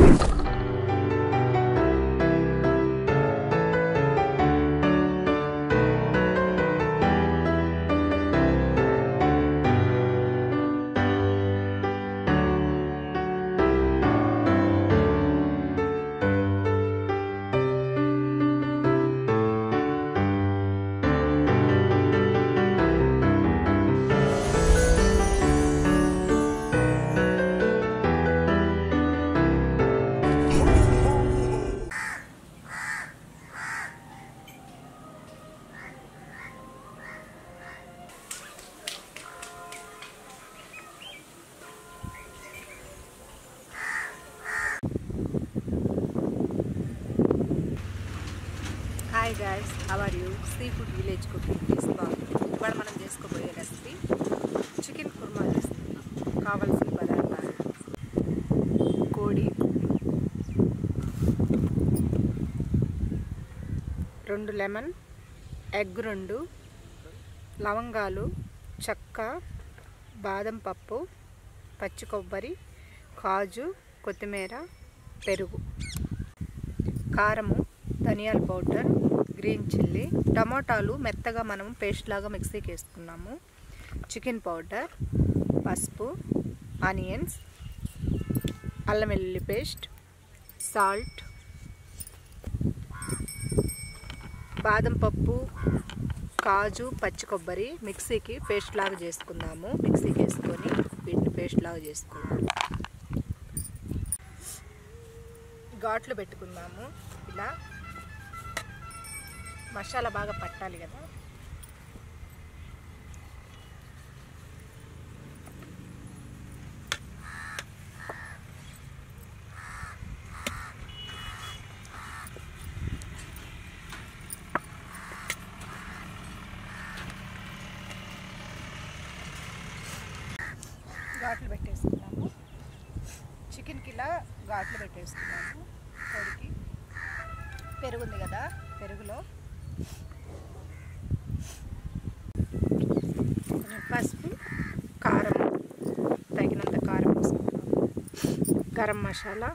hi guys our you sea food village cooking please బాగుంది ఇవాళ మనం చేసుకోబోయే రెసిపీ చికెన్ కుర్మా చేస్తున్నాం కావలసిన పదార్థాలు కోడి రెండు లెమన్ ఎగ్ రెండు లవంగాలు చెక్క బాదం పప్పు పచ్చి కొబ్బరి కాజు కొత్తిమీర పెరుగు కారము ధనియాల పౌడర్ గ్రీన్ చిల్లీ టమాటాలు మెత్తగా మనం పేస్ట్ లాగా మిక్సీకి వేసుకున్నాము చికెన్ పౌడర్ పసుపు ఆనియన్స్ అల్లం వెల్లుల్లి పేస్ట్ సాల్ట్ బాదం పప్పు కాజు పచ్చి కొబ్బరి మిక్సీకి పేస్ట్ లాగా చేసుకుందాము మిక్సీకి వేసుకొని వీటిని పేస్ట్ లాగా చేసుకోవాలి ఘాట్లు పెట్టుకుందాము ఇలా మసాలా బాగా పట్టాలి కదా ఘాట్లు పెట్టేసుకున్నాము చికెన్కి ఇలా ఘాట్లు పెట్టేసుకున్నాము కోడికి పెరుగుంది కదా పెరుగులో కొంచెం పసుపు కారం తగినంత కారం వేసుకున్నాము garam masala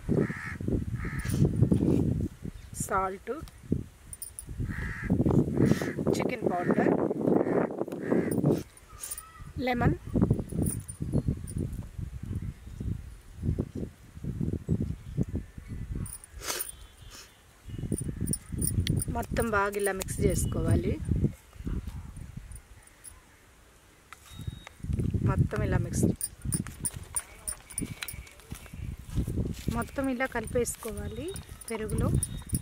salt chicken powder lemon మొత్తం బాగా ఇలా మిక్స్ చేసుకోవాలి మొత్తం ఇలా మిక్స్ మొత్తం ఇలా కలిపేసుకోవాలి పెరుగులో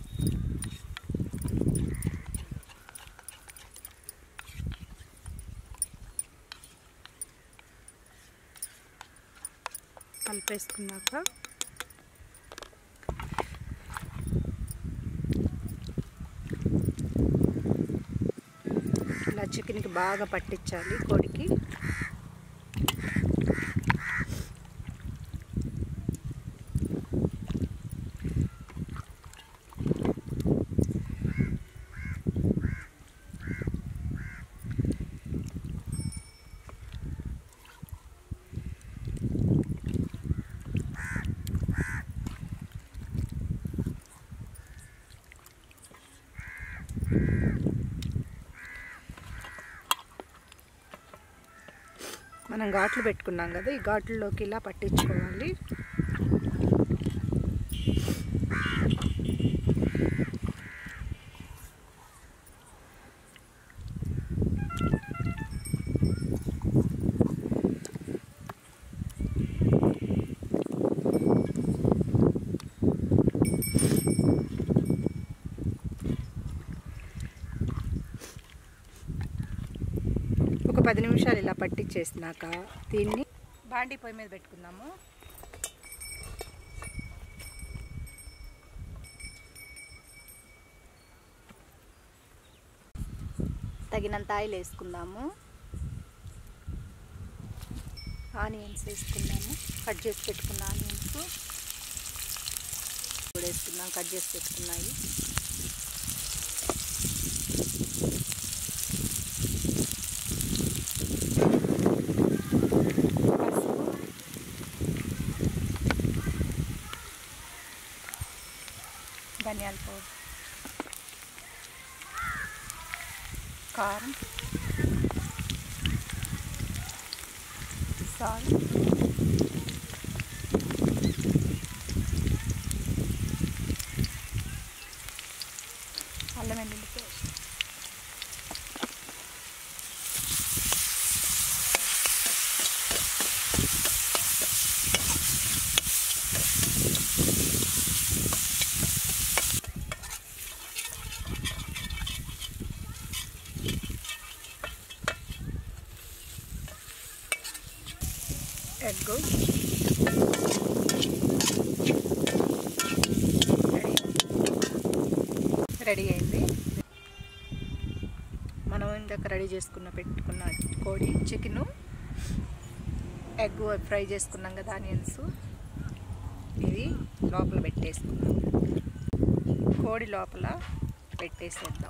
కలిపేసుకున్నాక ఇలా చికెన్కి బాగా పట్టించాలి కోడికి మనం ఘాట్లు పెట్టుకున్నాం కదా ఈ ఘాట్లలోకి ఇలా పట్టించుకోవాలి ఒక పది నిమిషాలు ఇలా పట్టించేసినాక దీన్ని బాండీ పొయ్యి మీద పెట్టుకుందాము తగినంత ఆయిల్ వేసుకుందాము ఆనియన్స్ వేసుకుందాము కట్ చేసి పెట్టుకున్న ఆనియన్స్ కూడా వేసుకుందాం కట్ చేసి పెట్టుకున్నాయి పసుపు ధనియాల పౌడర్ కారం సాల్ట్ అల్లం వెల్లుల్లి పేస్ట్ ఎగ్ రెడీ అయింది మనం ఇందాక రెడీ చేసుకున్న పెట్టుకున్న కోడి చికెను ఎగ్ ఫ్రై చేసుకున్నాం కదా ఆనియన్స్ ఇది లోపల పెట్టేసుకున్నాం కోడి లోపల పెట్టేసేద్దాం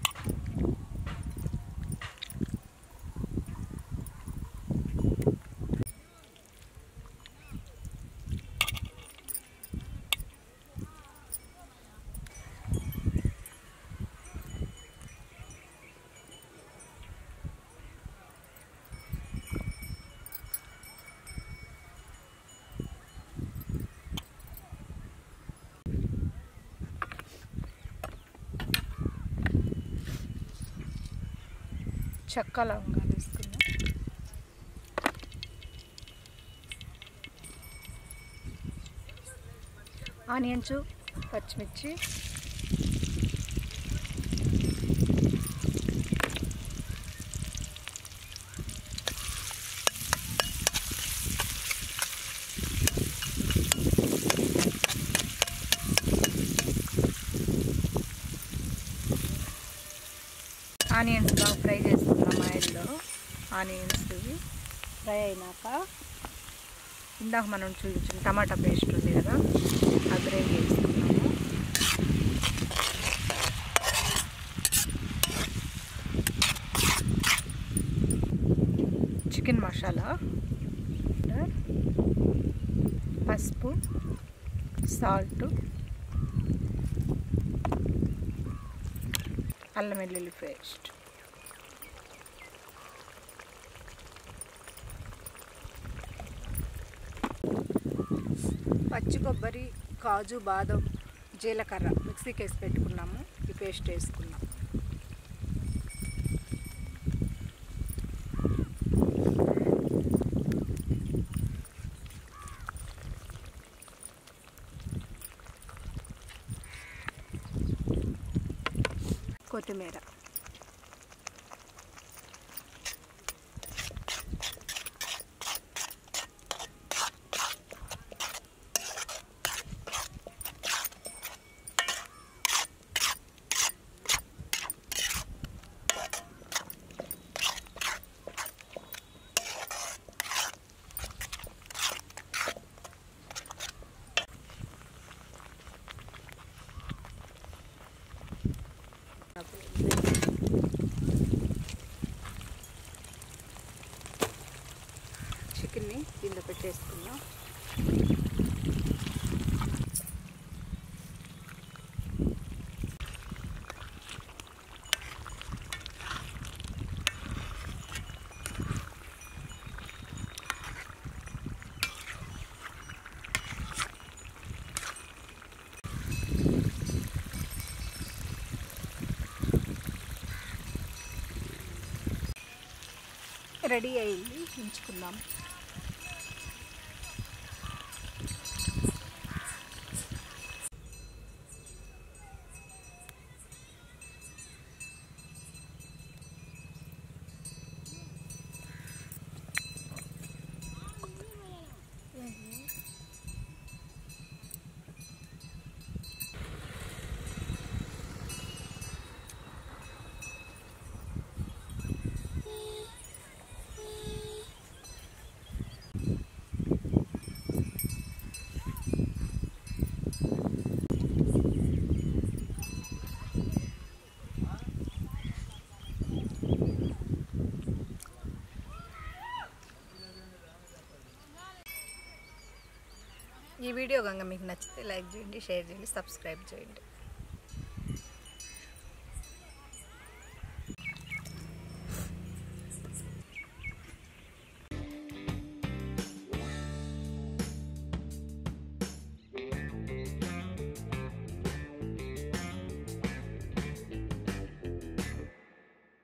చెక్క లవంగాలు వేసుకుందాం ఆనియన్స్ పచ్చిమిర్చి ఆనియన్స్ బాగా ఫ్రై చేసుకున్నాం ఆయిల్లో ఆనియన్స్ ఇవి ఫ్రై అయినాక ఇందాక మనం చూపించిన టమాటా పేస్ట్ ఉంది కదా ఆ గ్రేవీ వేసుకున్నాము చికెన్ మసాలా పసుపు సాల్ట్ అల్లం వెల్లుల్లి పేస్ట్ పచ్చి కొబ్బరి కాజు బాదం జీలకర్ర మిక్సీకి వేసి పెట్టుకున్నాము ఈ పేస్ట్ వేసుకున్నాం కొత్తిమీర చికెన్ని దీనిలో పెట్టేసుకున్నాం రెడీ అయింది ఉంచుకుందాం ఈ వీడియో కనుక మీకు నచ్చితే లైక్ చేయండి షేర్ చేయండి సబ్స్క్రైబ్ చేయండి